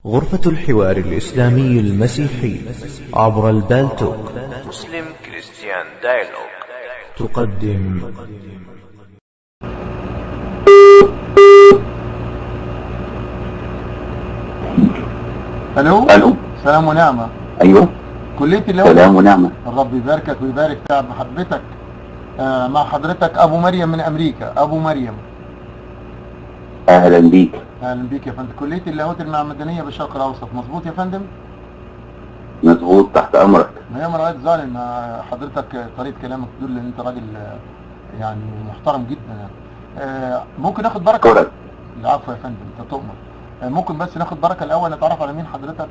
غرفة الحوار الإسلامي المسيحي عبر البالتوك مسلم كريستيان دايلوج تقدم الو الو سلام ونعمة ايوه كلية اللاهوت سلام ونعمة الرب يباركك ويبارك تعب محبتك آه مع حضرتك ابو مريم من امريكا ابو مريم اهلا بيك اهلا بيك يا فندم كلية اللاهوت المعمدانية بالشرق الاوسط مظبوط يا فندم مظبوط تحت امرك ما هي مرأة ظالم آه، حضرتك طريقة كلامك تدل ان انت راجل آه، يعني محترم جدا يعني. آه ممكن ناخد بركة كرة العفو يا فندم انت تؤمر آه ممكن بس ناخد بركة الاول نتعرف على مين حضرتك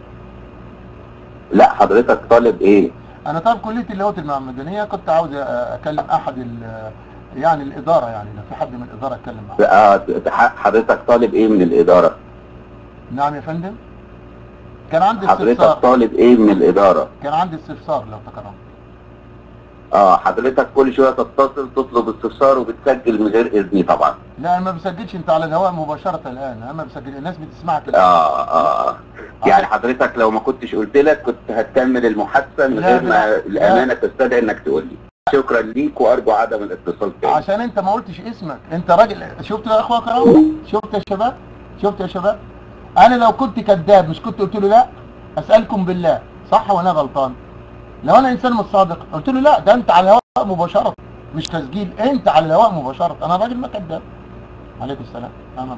لا حضرتك طالب ايه انا طالب كليه اللاهوت المعمدانيه كنت عاوز أ- اكلم احد ال- يعني الاداره يعني لو في حد من الاداره اتكلم معاه آه، ح- حضرتك طالب ايه من الادارة نعم يا فندم كان عندي حضرتك استفسار طالب ايه من الادارة كان عندي استفسار لو تكرم اه حضرتك كل شوية تتصل تطلب استفسار وبتسجل من غير اذني طبعا لا انا ما بسجلش انت على الهواء مباشره الان انا ما بسجل الناس بتسمعك اه الآن. اه يعني حضرتك لو ما كنتش قلت لك كنت هتكمل المحادثة من لا، غير لا، ما لا. الامانة تستدعي انك تقول لي شكرا ليك وارجو عدم الاتصال تاني عشان انت ما قلتش اسمك انت راجل شفت يا اخويا كرام شفت يا شباب شفت يا شباب انا لو كنت كذاب مش كنت قلت له لا اسالكم بالله صح وانا غلطان لو انا انسان مش صادق قلت له لا ده انت على الهواء مباشره مش تسجيل انت على الهواء مباشره انا راجل ما كذاب عليكم السلام امامك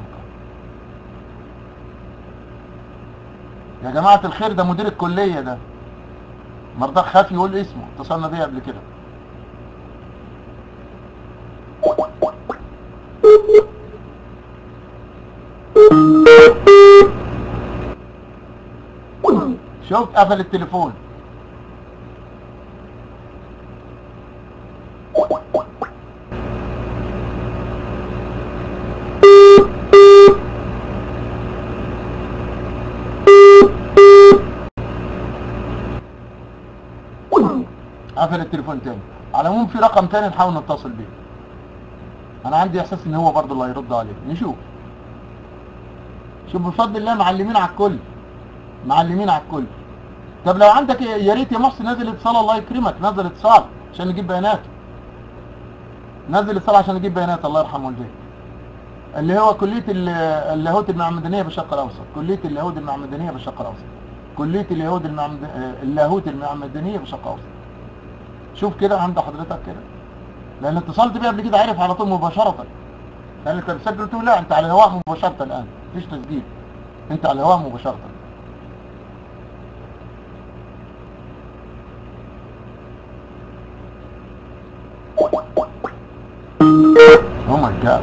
يا جماعه الخير ده مدير الكليه ده مرضاك خاف يقول اسمه اتصلنا بيه قبل كده شفت قفل التليفون قفل التليفون تاني على العموم في رقم تاني نحاول نتصل بيه انا عندي احساس ان هو برضه اللي هيرد عليه نشوف شوف بفضل الله معلمين على الكل معلمين على الكل طب لو عندك يا ريت يا محسن نزل اتصال الله يكرمك نزل اتصال عشان نجيب بياناته نزل اتصال عشان نجيب بيانات الله يرحمه والديه اللي هو كلية ال- اللاهوت المعمدانية بالشرق الأوسط كلية اللاهوت المعمدانية بالشرق الأوسط كلية اللاهوت المعمد... آه، اللاهوت المعمدانية بالشرق الأوسط شوف كده عند حضرتك كده لأن اتصلت بيه قبل كده عارف على طول مباشرة لأن أنت بتسجل قلت له لا أنت على الهواء مباشرة الآن مفيش تسجيل أنت على الهواء مباشرة Oh my god.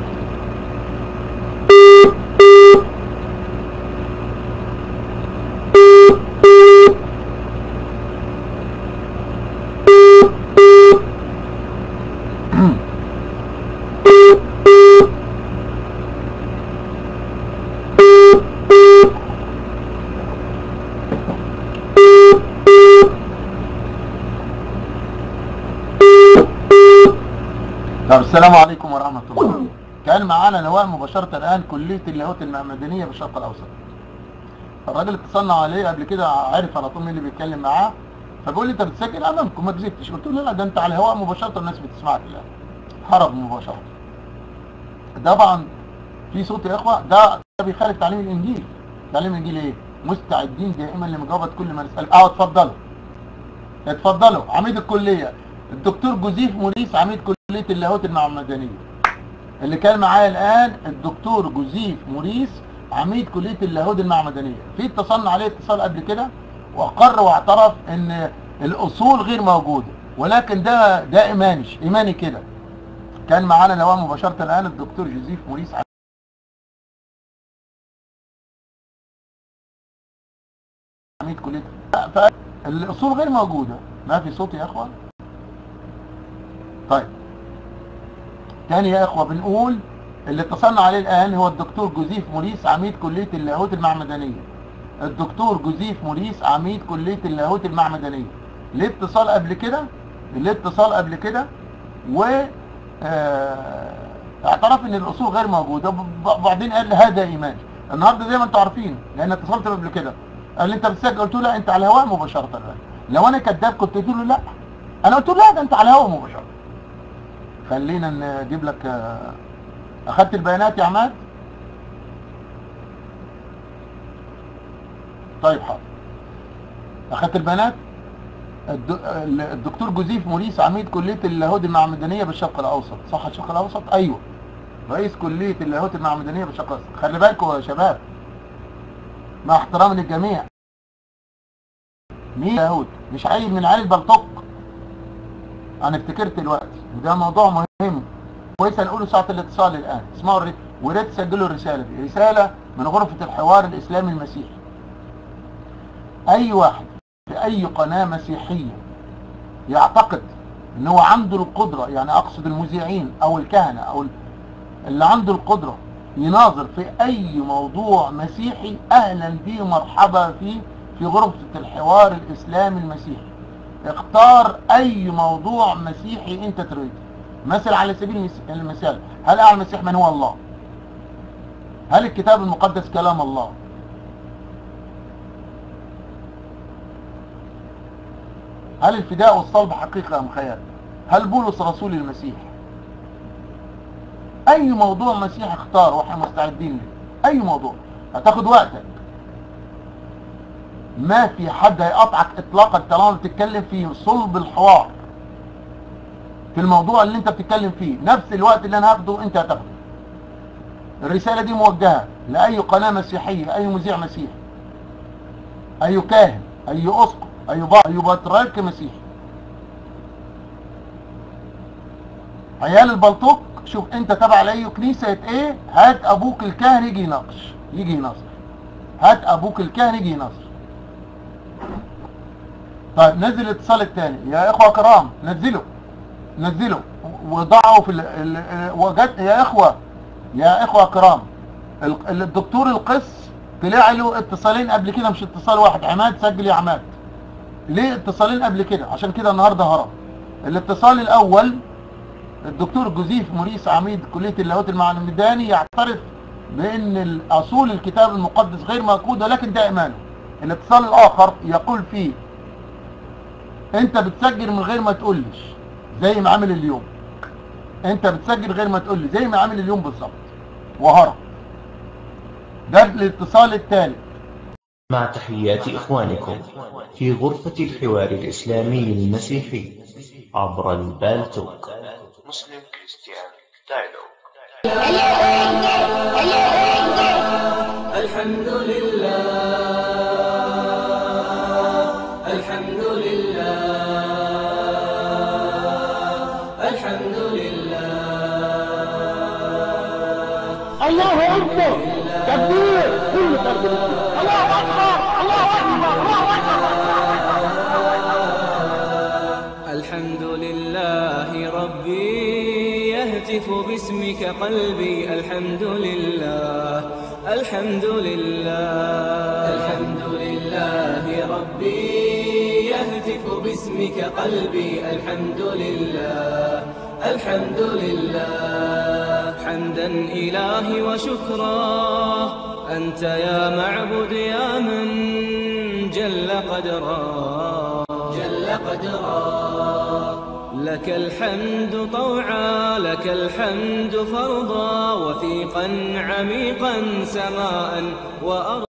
طب السلام عليكم ورحمة الله كان معانا لواء مباشرة الآن كلية اللاهوت المعمدانية بالشرق الأوسط الراجل اتصلنا عليه قبل كده عارف على طول مين اللي بيتكلم معاه فبيقول لي انت بتسجل امامكم ما كذبتش قلت له لا ده انت على الهواء مباشرة الناس بتسمعك الآن هرب مباشرة طبعا في صوت يا اخوة ده ده بيخالف تعليم الانجيل تعليم الانجيل ايه مستعدين دائما لمجاوبة كل ما نسأل اه اتفضلوا اتفضلوا عميد الكلية الدكتور جوزيف موريس عميد كلية اللاهوت المعمدانية اللي كان معايا الآن الدكتور جوزيف موريس عميد كلية اللاهوت المعمدانية في اتصلنا عليه اتصال قبل كده وأقر واعترف ان الأصول غير موجودة ولكن ده ده إيمانش إيماني كده كان معانا لواء مباشرة الآن الدكتور جوزيف موريس عميد كلية فالأصول غير موجودة ما في صوت يا أخوان طيب تاني يا اخوة بنقول اللي اتصلنا عليه الان هو الدكتور جوزيف موريس عميد كلية اللاهوت المعمدانية الدكتور جوزيف موريس عميد كلية اللاهوت المعمدانية ليه اتصال قبل كده ليه اتصال قبل كده و آه، اعترف ان الاصول غير موجودة وب- وبعدين قال هذا ايمان النهارده زي ما انتم عارفين لان اتصلت بيه قبل كده قال لي انت بتسجل قلت له لا انت على الهواء مباشره الآن. لو انا كذاب كنت قلت له لا انا قلت له لا ده انت على الهواء مباشره خلينا نجيب لك آه، اخدت البيانات يا عماد طيب حاضر اخدت البيانات الد- الدكتور جوزيف موريس عميد كليه اللاهوت المعمدانيه بالشرق الاوسط صح الشرق الاوسط ايوه رئيس كليه اللاهوت المعمدانيه بالشرق الاوسط خلي بالكم يا شباب مع احترامي للجميع مين لاهوت مش عيل من عيال البلطوك انا افتكرت دلوقتي وده موضوع مهم كويس هنقوله ساعه الاتصال الان اسمعوا الريت وريت تسجلوا الرساله دي رساله من غرفه الحوار الاسلامي المسيحي اي واحد في اي قناه مسيحيه يعتقد ان هو عنده القدره يعني اقصد المذيعين او الكهنه او ال- اللي عنده القدره يناظر في اي موضوع مسيحي اهلا بيه مرحبا فيه في غرفه الحوار الاسلامي المسيحي اختار اي موضوع مسيحي انت تريده مثل على سبيل المس- المثال هل اعلم المسيح من هو الله هل الكتاب المقدس كلام الله هل الفداء والصلب حقيقة أم خيال هل بولس رسول المسيح أي موضوع مسيح اختار واحنا مستعدين له أي موضوع هتاخد وقتك ما في حد هيقطعك إطلاقا طالما بتتكلم في صلب الحوار في الموضوع اللي انت بتتكلم فيه نفس الوقت اللي انا هاخده انت هتاخده الرسالة دي موجهة لأي قناة مسيحية أي مذيع مسيحي أي كاهن أي أسقف أي بابا أي بطريرك مسيحي عيال البلطوك شوف انت تبع لأي كنيسة ايه هات أبوك الكاهن يجي يناقش يجي يناصر هات أبوك الكاهن يجي يناصر طيب نزل الاتصال الثاني يا إخوة كرام نزلوا نزلوا وضعوا في ال... ال... وجد يا إخوة يا إخوة كرام ال- الدكتور القس طلع له اتصالين قبل كده مش اتصال واحد عماد سجل يا عماد ليه اتصالين قبل كده عشان كده النهارده هرب الاتصال الاول الدكتور جوزيف موريس عميد كليه اللاهوت المعمداني يعترف بان اصول الكتاب المقدس غير موجوده ولكن ده ايمانه الاتصال الاخر يقول فيه انت بتسجل من غير ما تقولش زي ما عمل اليوم انت بتسجل غير ما تقول لي زي ما عمل اليوم بالظبط وهرب ده الاتصال الثالث مع تحيات إخوانكم في غرفة الحوار الإسلامي المسيحي عبر البالتوك مسلم كريستيان دايلوج الحمد لله الحمد لله الحمد لله الله اكبر تكبير كل فرد الله اكبر الله اكبر الله اكبر الحمد لله ربي يهتف باسمك قلبي الحمد لله الحمد لله الحمد لله ربي يهتف باسمك قلبي الحمد لله الحمد لله حمدا إلهي وشكرا أنت يا معبد يا من جل قدرا جل قدرا لك الحمد طوعا لك الحمد فرضا وثيقا عميقا سماء وأرضا